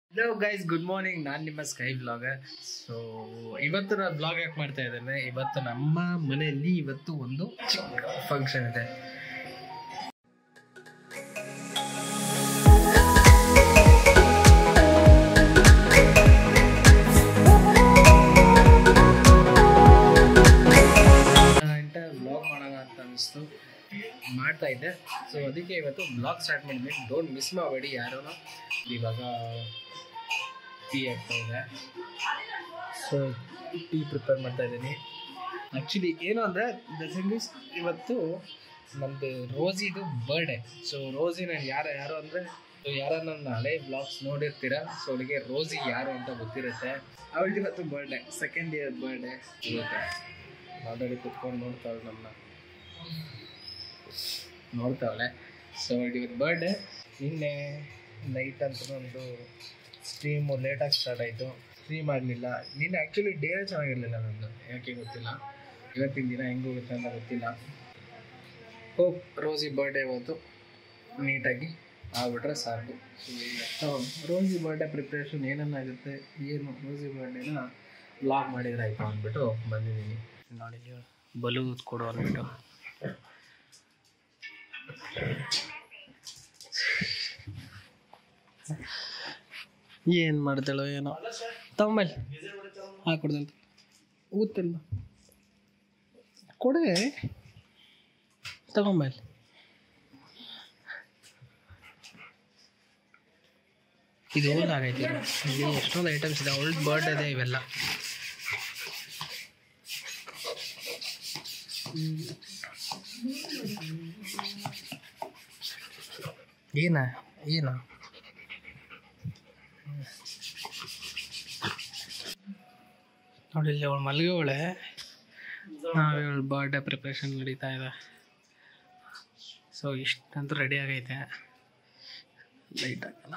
Hello guys good morning ನಾನು ನಿಮ್ಮ sky blogger so ಇವತ್ತು ನಾನು ಬ್ಲಾಗ್ ಯಾಕೆ ಮಾಡ್ತಾ ಇದ್ದೇನೆ ಇವತ್ತು ನಮ್ಮ ಮನೆಯಲ್ಲಿ ಇವತ್ತು ಒಂದು ಚಿಕ್ಕ ಫಂಕ್ಷನ್ ಇದೆ ಅಂತ ಬ್ಲಾಗ್ ಮಾಡೋಣ ಅಂತ ಅನಿಸ್ತು ಮಾಡ್ತಾ ಇದ್ದೆ ಸೊ ಅದಕ್ಕೆ ಇವತ್ತು ಬ್ಲಾಗ್ ಸ್ಟಾರ್ಟ್ ಮಾಡಿದ್ವಿ ಡೋಂಟ್ ಮಿಸ್ ಮಾಡಬೇಡಿ ಯಾರೂ ಇವಾಗ ಟೀ ಆಗ್ತಾ ಇದೆ ಸೊ ಟೀ ಪ್ರಿಪೇರ್ ಮಾಡ್ತಾ ಇದ್ದೀನಿ ಆ್ಯಕ್ಚುಲಿ ಏನು ಅಂದರೆ ದ ಥಿಂಗ್ ಇಸ್ ಇವತ್ತು ನಮ್ಮದು ರೋಜಿದು ಬರ್ಡೇ ಸೊ ರೋಜಿ ನಾನು ಯಾರು ಯಾರು ಅಂದರೆ ಯಾರ ನನ್ನ ಹಳೆ ಬ್ಲಾಗ್ಸ್ ನೋಡಿರ್ತೀರ ಸೊ ಅವಳಿಗೆ ರೋಜಿ ಯಾರು ಅಂತ ಗೊತ್ತಿರುತ್ತೆ ಅವಳಿಗೆ ಇವತ್ತು ಬರ್ಡೇ ಸೆಕೆಂಡ್ ಇಯರ್ ಬರ್ಡೇ ಇರುತ್ತೆ ಆಲ್ರೆಡಿ ಕುತ್ಕೊಂಡು ನೋಡ್ತಾವಳೆ ನಮ್ಮನ್ನ ನೋಡ್ತಾವಳೆ ಸೊ ಇವತ್ತು ಬರ್ಡೇ ನಿನ್ನೆ ನೈಟ್ ಅಂತ ಒಂದು ಸ್ಟ್ರೀಮು ಲೇಟಾಗಿ ಸ್ಟಾರ್ಟ್ ಆಯಿತು ಸ್ಟ್ರೀಮ್ ಆಗಲಿಲ್ಲ ನಿನ್ನೆ ಆ್ಯಕ್ಚುಲಿ ಡೇನೇ ಚೆನ್ನಾಗಿರಲಿಲ್ಲ ನಂದು ಯಾಕೆ ಗೊತ್ತಿಲ್ಲ ಇವತ್ತಿನ ದಿನ ಹೆಂಗೆ ಹೋಗುತ್ತೆ ಅಂತ ಗೊತ್ತಿಲ್ಲ ಹೋಪ್ ರೋಸಿ ಬರ್ಡೇ ಇವತ್ತು ನೀಟಾಗಿ ಆಗ್ಬಿಟ್ರೆ ಸಾಕು ಸೊ ರೋಸಿ ಬರ್ಡೇ ಪ್ರಿಪ್ರೇಷನ್ ಏನೇನಾಗುತ್ತೆ ಏನು ರೋಸಿ ಬರ್ಡೇನ ಬ್ಲಾಗ್ ಮಾಡಿದ್ರೆ ಆಯಿತು ಅಂದ್ಬಿಟ್ಟು ಬಂದಿದ್ದೀನಿ ನೋಡಿ ಬಲೂನ್ ಕೊಡು ಅಂದ್ಬಿಟ್ಟು ಏನು ಮಾಡ್ತಾಳೋ ಏನೋ ತಗೊಂಬಲ್ಲಿ ಹಾಕೊಡ್ದಲ್ಲ ಊತಿಲ್ಲ ಕೊಡೆ ತಗೊಂಬಲ್ಲಿ ಇದು ಓಲ್ಡ್ ಆಗೈತಿ ಇದು. ಇಲ್ಲಿ ಎಷ್ಟೊಂದು ಐಟಮ್ಸ್ ಇದೆ ಓಲ್ಡ್ ಬರ್ಡ್ ಇದೆ ಇವೆಲ್ಲ ಏನ ಏನ ನೋಡಿ ಇಲ್ಲಿ ಅವಳು ಮಲಗೋಳೆ ನಾವು ಇವಳು ಬರ್ಡೇ ಪ್ರಿಪ್ರೇಷನ್ ನಡೀತಾ ಇದೆ ಸೊ ಇಷ್ಟಂತೂ ರೆಡಿ ಆಗೈತೆ ಲೈಟ್ ಆಗಲ್ಲ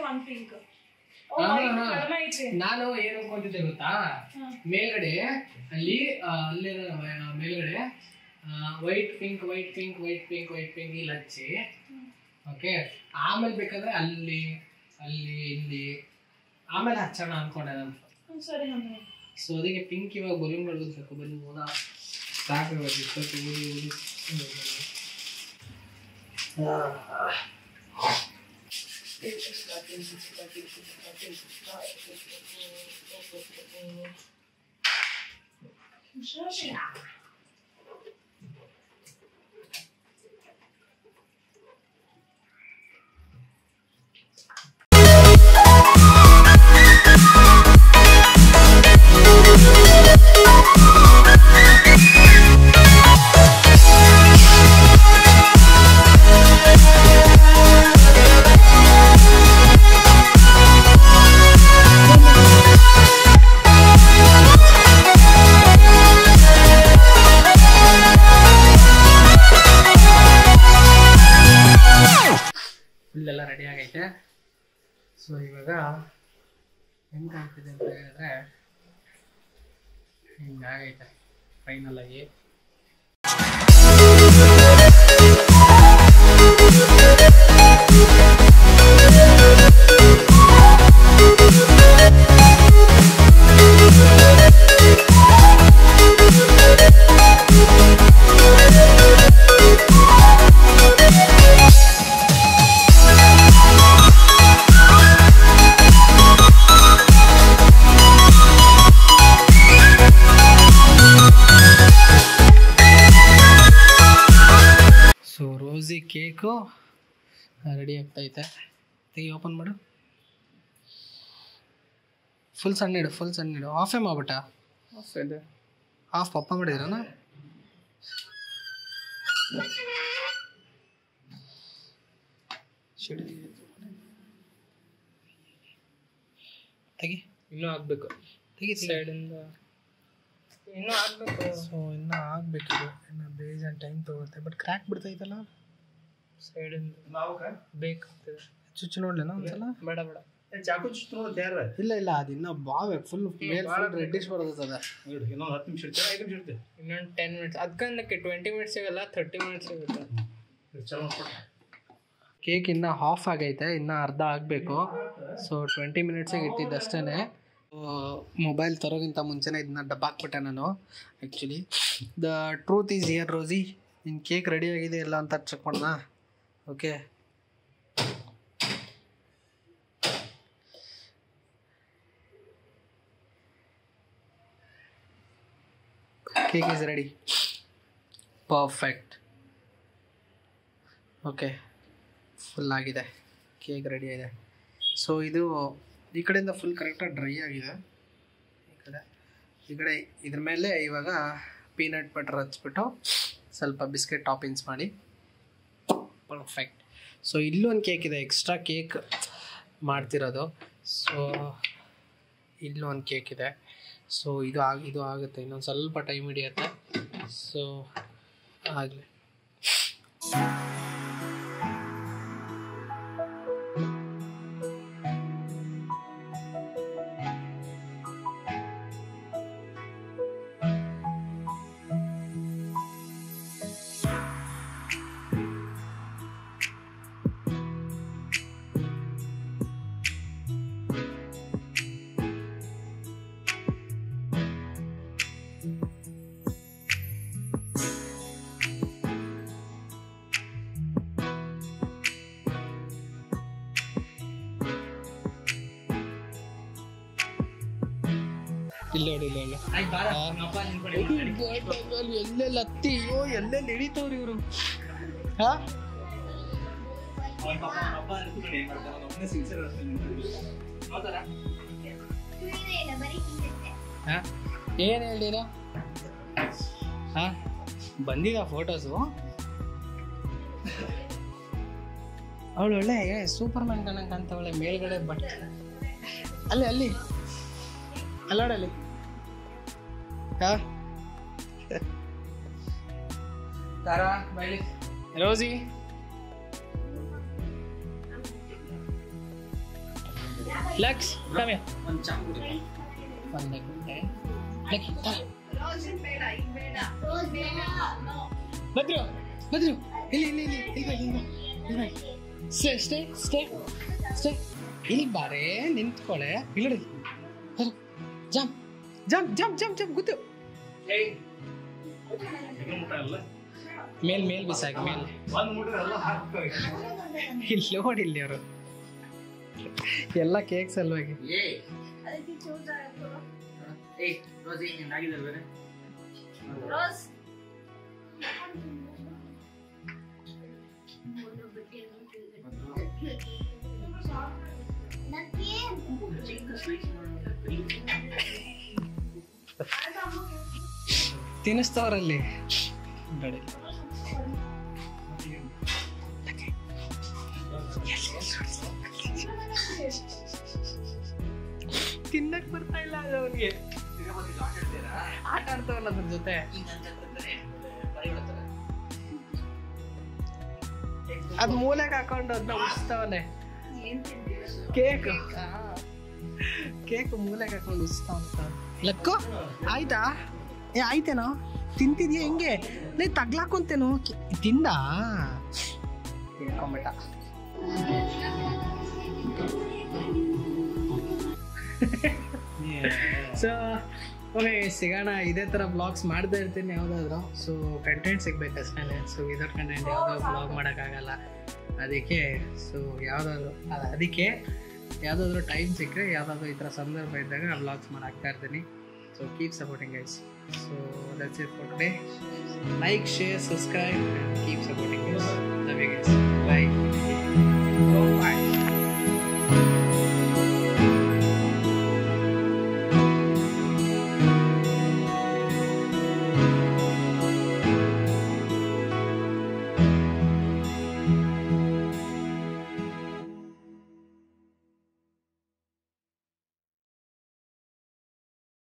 ನಾನು ಏನು ಅನ್ಕೊಂತಿದ್ದೆ ಗೊತ್ತಾ ಮೇಲ್ಗಡೆ ಅಲ್ಲಿ ಆ, ಅಲ್ಲೇ ಆ, ಮೇಲ್ಗಡೆ white pink white pink white pink white pink ಇಲ್ಲಿ ಹಚ್ಚಿ ಓಕೆ ಆಮೇಲೆ ಬೇಕಾದ್ರೆ ಅಲ್ಲಿ ಅಲ್ಲಿ ಇಲ್ಲಿ ಆಮೇಲೆ ಹಚ್ಚೋಣ ಅನ್ಕೊಂಡೆ ನಾನು ಸರಿ ಹಂಗೆ ಸೊ ಅದಕ್ಕೆ ಪಿಂಕ್ ಇವಾಗ ಬಲೂನ್ ಬೇಕು ಬಲೂನ್ ಹೋದ ಸಾಕಾಗೋದು ಇಷ್ಟೊತ್ತು ಊದಿ ಊದಿ ಫುಲ್ ಎಲ್ಲ ರೆಡಿ ಆಗೈತೆ ಸೊ ಇವಾಗ ಹೆಂಗಾಗ್ತಿದೆ ಅಂತ ಹೇಳಿದ್ರೆ ಹಿಂಗಾಗೈತೆ ಫೈನಲ್ ಆಗಿ ಸೊ ರೋಸಿ ಕೇಕು ರೆಡಿ ಆಗ್ತೈತೆ ತೆಗಿ ಓಪನ್ ಮಾಡು ಫುಲ್ ಸಣ್ಣ ಇಡು ಫುಲ್ ಸಣ್ಣ ಇಡು ಆಫೇ ಮಾಡ್ಬಿಟ್ಟ ಇದೆ ಆಫ್ ಪಪ್ಪ ಮಾಡಿದ್ರನ ತೆಗಿ ಇನ್ನೂ ಆಗ್ಬೇಕು ತೆಗಿ ಸೈಡಿಂದ ಇನ್ನೂ ಆಗ್ಬೇಕು ಸೊ ಇನ್ನೂ ಆಗ್ಬೇಕಿದೆ ಇನ್ನು ಬೇಜಾನ್ ಟೈಮ್ ತಗೊಳುತ್ತೆ ಬಟ್ ಕ್ರ್ಯಾಕ್ ಬಿಡ್ತೈತಲ್ಲ ಸೈಡಿಂದ ಬೇಕಾಗ್ತದೆ ಚುಚ್ಚು ನೋಡ್ಲೇನ ಒಂದ್ಸಲ ಬೇಡ ಬೇಡ ಚಾಕು ಚುಚ್ಚು ನೋಡೋದು ಯಾರ ಇಲ್ಲ ಇಲ್ಲ ಅದಿನ್ನ ಬಾವೆ ಫುಲ್ ಮೇಲ್ ಫುಲ್ ರೆಡ್ಡಿಶ್ ಬರ್ತದ ಇನ್ನೊಂದು ಹತ್ತು ನಿಮಿಷ ಇರ್ತೀವಿ ಐದು ನಿಮಿಷ ಇರ್ತೀವಿ ಇನ್ನೊಂದು ಟೆನ್ ಮಿನಿಟ್ಸ್ ಅದಕ್ಕೆ ಟ್ವೆಂಟಿ ಮಿನಿಟ್ಸ್ ಸಿಗಲ್ಲ ಥರ್ಟಿ ಮಿನಿಟ್ಸ್ ಸಿಗುತ್ತೆ ಚಲೋ ಮಾಡ್ಕೊಡ್ರಿ. ಕೇಕ್ ಇನ್ನು ಹಾಫ್ ಆಗೈತೆ ಇನ್ನು ಅರ್ಧ ಆಗಬೇಕು ಸೊ ಟ್ವೆಂಟಿ ಮಿನಿಟ್ಸಿಗೆ ಇಟ್ಟಿದ್ದಷ್ಟೇ ಮೊಬೈಲ್ ತರೋಕ್ಕಿಂತ ಮುಂಚೆನೇ ಇದನ್ನ ಡಬ್ಬಾಕ್ಬಿಟ್ಟೆ ನಾನು actually the truth is here Rosie ನಿನ್ನ ಕೇಕ್ ರೆಡಿ ಆಗಿದೆ ಇಲ್ಲ ಅಂತ ಚೆಕ್ ಮಾಡೋಣ okay cake is ready perfect okay full ಆಗಿದೆ ಕೇಕ್ ರೆಡಿ ಇದೆ ಸೊ ಇದು ಈ ಕಡೆಯಿಂದ ಫುಲ್ ಕರೆಕ್ಟಾಗಿ ಡ್ರೈ ಆಗಿದೆ ಈ ಕಡೆ ಈ ಕಡೆ ಇದ್ರ ಮೇಲೆ ಇವಾಗ ಪೀನಟ್ ಬಟರ್ ಹಚ್ಬಿಟ್ಟು ಸ್ವಲ್ಪ ಬಿಸ್ಕೆಟ್ ಟಾಪಿಂಗ್ಸ್ ಮಾಡಿ ಪರ್ಫೆಕ್ಟ್ ಸೊ ಇಲ್ಲೂ ಒಂದು ಕೇಕ್ ಇದೆ ಎಕ್ಸ್ಟ್ರಾ ಕೇಕ್ ಮಾಡ್ತಿರೋದು ಸೊ ಇಲ್ಲೂ ಒಂದು ಕೇಕ್ ಇದೆ ಸೊ ಇದು ಆಗ ಇದು ಆಗುತ್ತೆ ಇನ್ನೊಂದು ಸ್ವಲ್ಪ ಟೈಮ್ ಹಿಡಿಯುತ್ತೆ ಸೊ ಆಗಲಿ ಇಲ್ಲ ನೋಡಿ ಇಲ್ಲ ಇಲ್ಲ ಎಲ್ಲೆಲ್ಲ ಹತ್ತಿ ಅಯ್ಯೋ ಎಲ್ಲೆಲ್ಲಿ ಹಿಡಿತವ್ರಿ ಇವರು ಹಾ ಹಾ ಏನು ಹೇಳಿರ ಹಾ ಬಂದಿದ ಫೋಟೋಸು ಅವಳು ಒಳ್ಳೆ ಸೂಪರ್ ಮ್ಯಾನ್ ಕಣಂಗೆ ಕಾಣ್ತಾವಳೆ ಮೇಲ್ಗಡೆ ಬಟ್ ಅಲ್ಲಿ ಅಲ್ಲಿ ಅಲ್ಲಾಡಲ್ಲಿ ಹಾ ತಾರಾ ಬೈಲಿ ರೋಸಿ ಲಕ್ಸ್ ಕಮ್ಮಿ ಒಂದು ಗಂಟೆ ಲಕ್ಕಿ ತಾ ಬದ್ರು ಬದ್ರು ಇಲ್ಲಿ ಇಲ್ಲಿ ಇಲ್ಲಿ ಇಲ್ಲಿ ಬಾ, ಇಲ್ಲಿ ಬಾ, ಇಲ್ಲಿ ಬಾ. ಸ್ಟೇ ಸ್ಟೇ ಸ್ಟೇ ಸ್ಟೇ ಇಲ್ಲಿ ಬಾರೆ ನಿಂತ್ಕೊಳೆ ಇಲ್ಲಡಿ jump jump jump jump jump ಗೊತ್ತು ಇನ್ನೂ ಮುಟ್ಟ ಅಲ್ಲ ಮೇಲ್ ಮೇಲ್ ಬಿಸಾಕಿ ಮೇಲ್ ಒಂದು ಮುಟ್ರೆ ಎಲ್ಲ ಹಾಕ್ತಾರೆ ಇಲ್ಲಿ ನೋಡಿ ಇಲ್ಲಿ ಅವರು ಎಲ್ಲ ಕೇಕ್ ಸಲುವಾಗಿ ತಿನ್ನಿಸ್ತವ್ರಲ್ಲಿ ನೋಡಿ ತಿನ್ನಕ್ ಬರ್ತಾ ಇಲ್ಲ ಅದು ಅವನಿಗೆ ಆಟ ಆಡ್ತಾವಲ್ಲ ಅದ್ರ ಜೊತೆ ಅದ್ ಮೂಲೆಗೆ ಹಾಕೊಂಡು ಅದನ್ನ ಉಳಿಸ್ತಾವನೆ ಕೇಕ್ ಕೇಕ್ ಮೂಲೆಗೆ ಹಾಕೊಂಡು ಉಳಿಸ್ತಾವಂತ ಲಕ್ಕೋ ಆಯ್ತಾ ಏ ಆಯ್ತೇನೋ ತಿಂತಿದ್ಯಾ ಹೆಂಗೆ ಲೇ ತಗ್ಲಾಕೊಂತೇನೋ ಕಿ- ತಿಂದ ತಿನ್ಕೊಂಬಿಟ್ಟ ಸೊ ಓಕೆ ಸಿಗೋಣ ಇದೇ ಥರ ಬ್ಲಾಗ್ಸ್ ಮಾಡ್ತಾ ಇರ್ತೀನಿ ಯಾವುದಾದ್ರು ಸೊ ಕಂಟೆಂಟ್ ಸಿಗ್ಬೇಕು ಅಷ್ಟೇ ಸೊ ಇದರ ಕಂಟೆಂಟ್ ಯಾವುದೋ ಬ್ಲಾಗ್ ಮಾಡೋಕ್ಕಾಗಲ್ಲ ಅದಕ್ಕೆ ಸೊ ಯಾವುದಾದ್ರು ಅಲ್ಲ ಅದಕ್ಕೆ ಯಾವುದಾದ್ರೂ ಟೈಮ್ ಸಿಕ್ಕರೆ ಯಾವುದಾದ್ರೂ ಈ ಥರ ಸಂದರ್ಭ ಇದ್ದಾಗ ಬ್ಲಾಗ್ಸ್ ಮಾಡಾಕ್ತಾ ಇರ್ತೀನಿ so keep supporting guys so that's it for today like share subscribe keep supporting guys love you guys bye bye